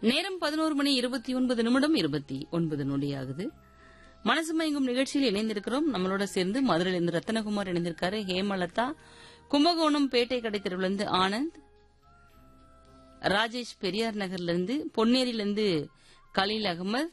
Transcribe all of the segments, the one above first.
நேரம் பதினோரு மணி இருபத்தி ஒன்பது நிமிடம் இருபத்தி ஒன்பது நொடியாகுது மனசு மயங்கும் நிகழ்ச்சியில் இணைந்திருக்கிறோம் நம்மளோட சேர்ந்து மதுரையிலிருந்து ரத்தனகுமார் இணைந்திருக்காரு ஹேமலதா கும்பகோணம் பேட்டை கடை தெருவிலிருந்து ஆனந்த் ராஜேஷ் பெரியார் நகர்ல இருந்து பொன்னேரியிலிருந்து கலீல் அகமது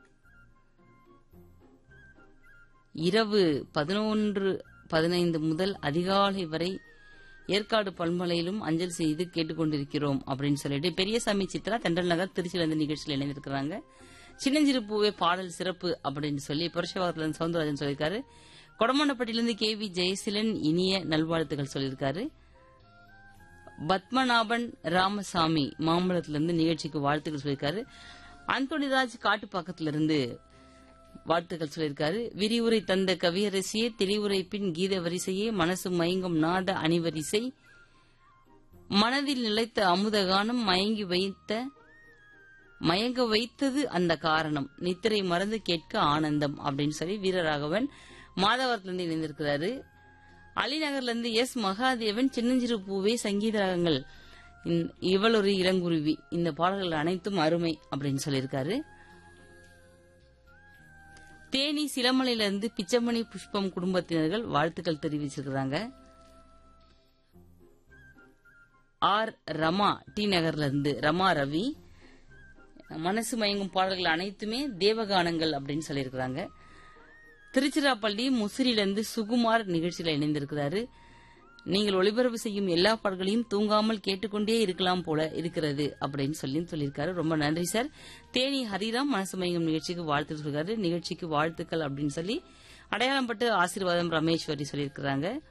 இரவு பதினொன்று பதினைந்து முதல் அதிகாலை வரை ஏற்காடு பல்மலையிலும் அஞ்சல் செய்து கேட்டுக்கொண்டிருக்கிறோம் அப்படின்னு சொல்லிட்டு பெரியசாமி சித்ரா தென்றல் நகர் திருச்சியிலிருந்து நிகழ்ச்சியில் இணைந்திருக்கிறாங்க சின்னஞ்சிறு பூவே பாடல் சிறப்பு அப்படின்னு சொல்லி புரட்சிவாதத்திலிருந்து சவுந்தரராஜன் சொல்லியிருக்காரு கொடமண்டப்பட்டியிலிருந்து கே வி ஜெயசீலன் இனிய நல்வாழ்த்துக்கள் சொல்லியிருக்காரு பத்மநாபன் ராமசாமி மாம்பழத்திலிருந்து நிகழ்ச்சிக்கு வாழ்த்துக்கள் சொல்லியிருக்காரு அந்தோணிராஜ் காட்டுப்பாக்கத்திலிருந்து வாழ்த்துக்கள் சொல்லியிருக்காரு விரிவுரை தந்த கவியரசியே தெளிவுரை பின் கீத வரிசையே மனசு மயங்கும் நாத அணிவரிசை மனதில் நிலைத்த அமுதகானம் மயங்கி வைத்த மயங்க வைத்தது அந்த காரணம் நித்திரை மறந்து கேட்க ஆனந்தம் அப்படின்னு சொல்லி வீரராகவன் மாதவரத்திலிருந்து இணைந்திருக்கிறாரு அலிநகர்ல இருந்து எஸ் மகாதேவன் சின்னஞ்சிறு பூவே சங்கீத ராகங்கள் இந்- இவள் ஒரு இளங்குருவி இந்த பாடல்கள் அனைத்தும் அருமை அப்படின்னு சொல்லியிருக்காரு தேனி சிலமலையில இருந்து பிச்சமணி புஷ்பம் குடும்பத்தினர்கள் வாழ்த்துக்கள் தெரிவிச்சிருக்கிறாங்க ஆர் ரமா டி நகர்ல இருந்து ரமா ரவி மனசு மயங்கும் பாடல்கள் அனைத்துமே தேவகானங்கள் அப்படின்னு சொல்லியிருக்கிறாங்க திருச்சிராப்பள்ளி முசிறியிலிருந்து சுகுமார் நிகழ்ச்சியில இணைந்திருக்கிறாரு நீங்கள் ஒளிபரப்பு செய்யும் எல்லா பாடல்களையும் தூங்காமல் கேட்டுக்கொண்டே இருக்கலாம் போல இருக்கிறது அப்படின்னு சொல்லி சொல்லியிருக்காரு ரொம்ப நன்றி சார் தேனி ஹரிராம் மனசு மயங்கும் நிகழ்ச்சிக்கு வாழ்த்து சொல்லிருக்காரு நிகழ்ச்சிக்கு வாழ்த்துக்கள் அப்படின்னு சொல்லி அடையாளம் பட்டு ஆசீர்வாதம் ரமேஸ்வரி சொல்லியிருக்கிறாங்க